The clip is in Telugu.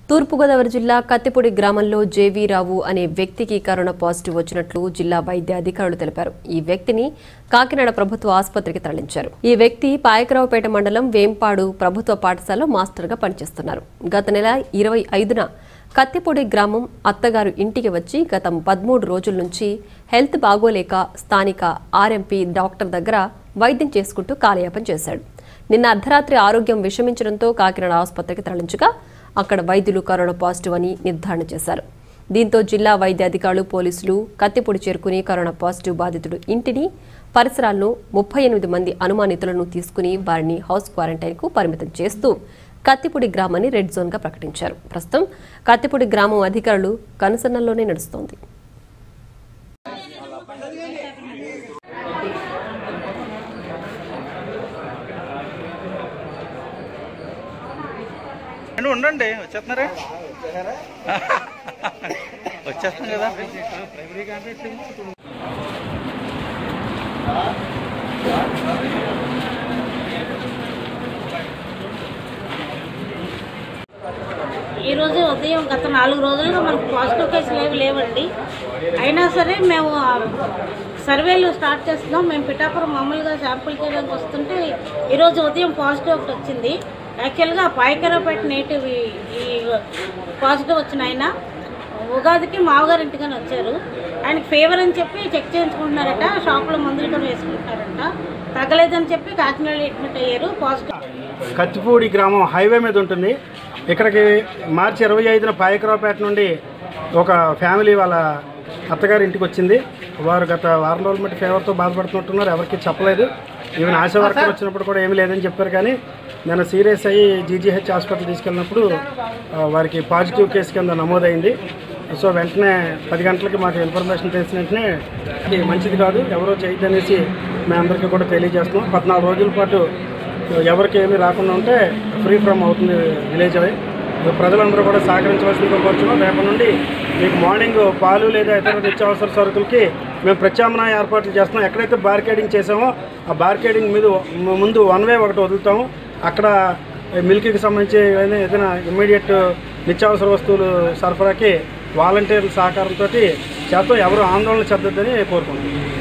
తూర్పుగోదావరి జిల్లా కత్తిపూడి గ్రామంలో జేవీ రావు అనే వ్యక్తికి కరోనా పాజిటివ్ వచ్చినట్లు జిల్లా వైద్య అధికారులు తెలిపారు ఈ వ్యక్తిని కాకినాడ ప్రభుత్వ ఆసుపత్రికి తరలించారు ఈ వ్యక్తి పాయకరావుపేట మండలం వేంపాడు ప్రభుత్వ పాఠశాలలో మాస్టర్గా పనిచేస్తున్నారు గత నెల ఇరవై ఐదున కత్తిపూడి గ్రామం అత్తగారు ఇంటికి వచ్చి గత పదమూడు రోజుల నుంచి హెల్త్ బాగోలేక స్థానిక ఆర్ఎంపీ డాక్టర్ దగ్గర వైద్యం చేసుకుంటూ కాలయాపన చేశాడు నిన్న అర్ధరాత్రి ఆరోగ్యం విషమించడంతో కాకినాడ ఆసుపత్రికి తరలించగా అక్కడ వైద్యులు కరోనా పాజిటివ్ అని నిర్ధారణ చేశారు దీంతో జిల్లా వైద్య అధికారులు పోలీసులు కత్తిపూడి చేరుకుని కరోనా పాజిటివ్ బాధితుడు ఇంటిని పరిసరాలను ముప్పై ఎనిమిది మంది అనుమానితులను తీసుకుని వారిని హౌస్ క్వారంటైన్కు పరిమితం చేస్తూ కత్తిపూడి గ్రామాన్ని రెడ్ జోన్గా ప్రకటించారు ప్రస్తుతం కత్తిపూడి గ్రామం అధికారులు కనుసన్నల్లోనే నడుస్తోంది అండి ఉండండి వచ్చేస్తున్నారా వచ్చేస్తాం కదా ఈరోజు ఉదయం గత నాలుగు రోజులుగా మనకు పాజిటివ్ కేసులు ఏవి లేవండి అయినా సరే మేము ఆ, సర్వేలు స్టార్ట్ చేస్తున్నాం మేము పిఠాపురం మామూలుగా శాంపుల్ చేయడానికి వస్తుంటే ఈరోజు ఉదయం పాజిటివ్ ఒకటి వచ్చింది యాక్చువల్గా పాయకరపేట నేటివ్ ఈ- ఈ పాజిటివ్ వచ్చిన ఆయన ఉగాదికి మామగారి ఇంటికని వచ్చారు ఆయనకి ఫీవర్ అని చెప్పి చెక్ చేయించుకుంటున్నారట షాప్లో మందులు కూడా వేసుకుంటున్నారట తగ్గలేదని చెప్పి కాకినాడలో అడ్మిట్ అయ్యారు పాజిటివ్ కత్తిపూడి గ్రామం హైవే మీద ఉంటుంది ఇక్కడికి మార్చి ఇరవై ఐదున పాయకరావుపేట నుండి ఒక ఫ్యామిలీ వాళ్ళ అత్తగారి ఇంటికి వచ్చింది వారు గత వారం రోజుల మట్టి ఫీవర్తో బాధపడుతుంటున్నారు ఎవరికి చెప్పలేదు ఈవెన్ ఆశా వర్కర్ వచ్చినప్పుడు కూడా ఏమీ లేదని చెప్పారు కానీ నేను సీరియస్ అయ్యి జీజీహెచ్ హాస్పిటల్ తీసుకెళ్ళినప్పుడు ఆ, వారికి పాజిటివ్ కేసు కింద నమోదైంది సో వెంటనే పది గంటలకి మాకు ఇన్ఫర్మేషన్ తెలిసిన వెంటనే ఇది మంచిది కాదు ఎవరో చేయొద్దనేసి మేము అందరికీ కూడా తెలియజేస్తున్నాం పద్నాలుగు రోజుల పాటు ఎవరికి ఏమీ రాకుండా ఉంటే ఫ్రీ ఫ్రమ్ అవుతుంది విలేజ్ అవి ప్రజలందరూ కూడా సహకరించవలసిందిగా కోరుచున్నాం రేపటి నుండి మీకు మార్నింగ్ పాలు లేదా ఇతర నిత్యావసర సరుకులకి మేము ప్రత్యామ్నాయ ఏర్పాట్లు చేస్తున్నాం ఎక్కడైతే బార్కేడింగ్ చేసామో ఆ బార్కేడింగ్ మీద ముందు వన్ వే ఒకటి వదులుతాము అక్కడ మిల్క్కి సంబంధించి ఏదైనా ఏదైనా ఇమ్మీడియట్ నిత్యావసర వస్తువులు సరఫరాకి వాలంటీర్ల సహకారంతో చేస్తాం ఎవరు ఆందోళన చెందొద్దని కోరుకుంటున్నాం